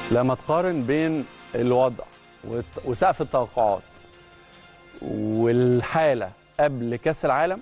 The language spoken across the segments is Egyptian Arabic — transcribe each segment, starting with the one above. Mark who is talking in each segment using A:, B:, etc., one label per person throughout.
A: لما تقارن بين الوضع وت- وسقف التوقعات والحاله قبل كاس العالم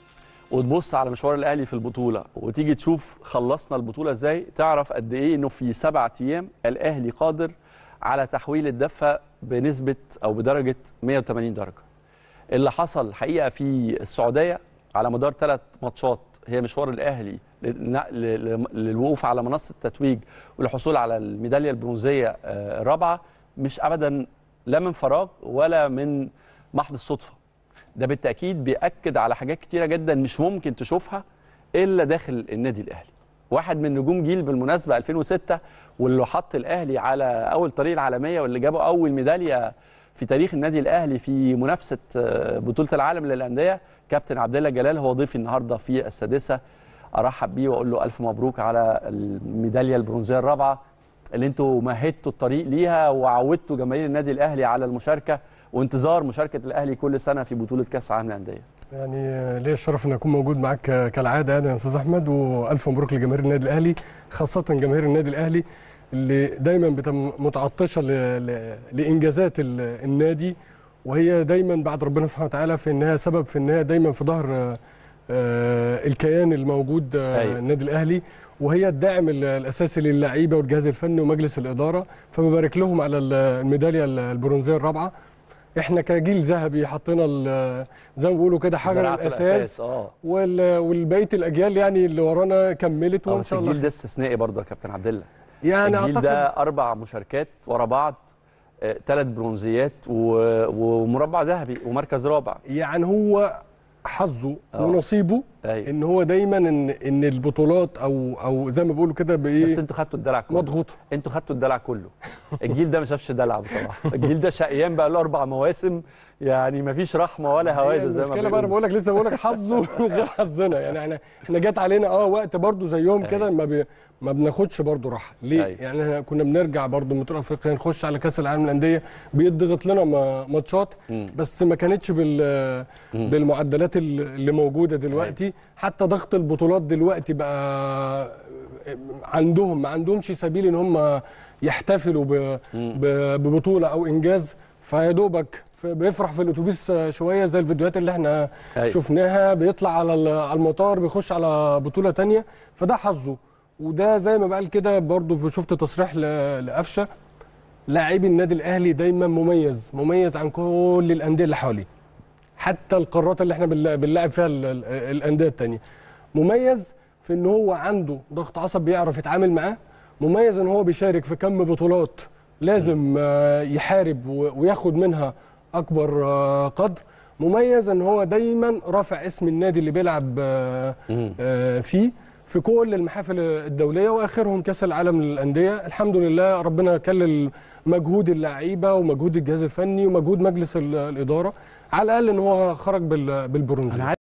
A: وتبص على مشوار الاهلي في البطوله وتيجي تشوف خلصنا البطوله ازاي تعرف قد ايه انه في سبعة ايام الاهلي قادر على تحويل الدفه بنسبه او بدرجه 180 درجه اللي حصل الحقيقه في السعوديه على مدار ثلاث ماتشات هي مشوار الاهلي للن- ل- للوقوف على منصه التتويج والحصول على الميداليه البرونزيه آه، الرابعه مش ابدا لا من فراغ ولا من محض الصدفه ده بالتاكيد بياكد على حاجات كتيره جدا مش ممكن تشوفها الا داخل النادي الاهلي واحد من نجوم جيل بالمناسبه 2006 واللي حط الاهلي على اول طريق العالميه واللي جابوا اول ميداليه في تاريخ النادي الاهلي في منافسه آه، بطوله العالم للانديه كابتن عبد الله جلال هو ضيفي النهارده في السادسه ارحب بيه واقول له الف مبروك على الميداليه البرونزيه الرابعه اللي انتوا مهدتوا الطريق ليها وعودتوا جماهير النادي الاهلي على المشاركه وانتظار مشاركه الاهلي كل سنه في بطوله كاس العالم للانديه
B: يعني ليا الشرف ان اكون موجود معاك كالعاده يعني يا استاذ احمد والف مبروك لجماهير النادي الاهلي خاصه جماهير النادي الاهلي اللي دايما بتم متعطشه ل... ل... لانجازات ال... النادي وهي دايما بعد ربنا سبحانه وتعالى في انها سبب في انها دايما في ظهر آه، آه، الكيان الموجود آه،
A: أيوة.
B: النادي الاهلي وهي الداعم ال- الاساسي للعيبه والجهاز الفني ومجلس الاداره فببارك لهم على ال- الميداليه البرونزيه الرابعه احنا كجيل ذهبي حطينا ال- زي ما بيقولوا كده حجر
A: زرعة في
B: الاساس
A: اه
B: وال- والبقيه الاجيال يعني اللي ورانا كملت
A: آه،
B: وان
A: بس
B: شاء
A: الجيل
B: الله
A: ده استثنائي برضه يا كابتن عبد الله
B: يعني
A: الجيل
B: اعتقد
A: ده اربع مشاركات ورا بعض ثلاث برونزيات و- ومربع ذهبي ومركز رابع
B: يعني هو حظه
A: آه.
B: ونصيبه
A: ايوه
B: ان هو دايما ان ان البطولات او او زي ما بيقولوا كده
A: بس
B: بايه
A: انتوا خدتوا الدلع كله
B: مضغوطه
A: انتوا خدتوا الدلع كله الجيل ده ما شافش دلع بصراحه الجيل ده شقيان بقى له اربع مواسم يعني ما فيش رحمه ولا
B: هي
A: هوادة زي ما
B: المشكله بقى انا
A: بيقولوا.
B: بقول لك لسه بقول لك حظه غير حظنا يعني احنا احنا جت علينا اه وقت برضو زيهم كده ما بي ما بناخدش برضو راحه ليه
A: أيوة.
B: يعني احنا كنا بنرجع برضو من بطوله افريقيا نخش على كاس العالم للانديه بيضغط لنا ما- ماتشات
A: مم.
B: بس ما كانتش بال
A: مم.
B: بالمعدلات ال- اللي موجوده دلوقتي حتى ضغط البطولات دلوقتي بقى عندهم ما عندهمش سبيل ان هم يحتفلوا ب-
A: مم.
B: ب- ببطوله او انجاز فيا دوبك ف- بيفرح في الاتوبيس شويه زي الفيديوهات اللي احنا
A: أيوة.
B: شفناها بيطلع على ال- على المطار بيخش على بطوله تانية فده حظه وده زي ما بقال كده برضو شفت تصريح ل- لقفشه لاعبي النادي الاهلي دايما مميز مميز عن كل الانديه اللي حواليه حتى القارات اللي احنا بنلا- بنلاعب فيها ال- ال- الانديه التانية مميز في ان هو عنده ضغط عصب بيعرف يتعامل معاه مميز ان هو بيشارك في كم بطولات لازم آه، يحارب و- وياخد منها اكبر آه، قدر مميز ان هو دايما رافع اسم النادي اللي بيلعب آه،
A: مم.
B: آه، فيه في كل المحافل الدوليه واخرهم كاس العالم للانديه الحمد لله ربنا كلل مجهود اللعيبه ومجهود الجهاز الفني ومجهود مجلس ال- الاداره على الاقل ان هو خرج بال- بالبرونزيه
A: انا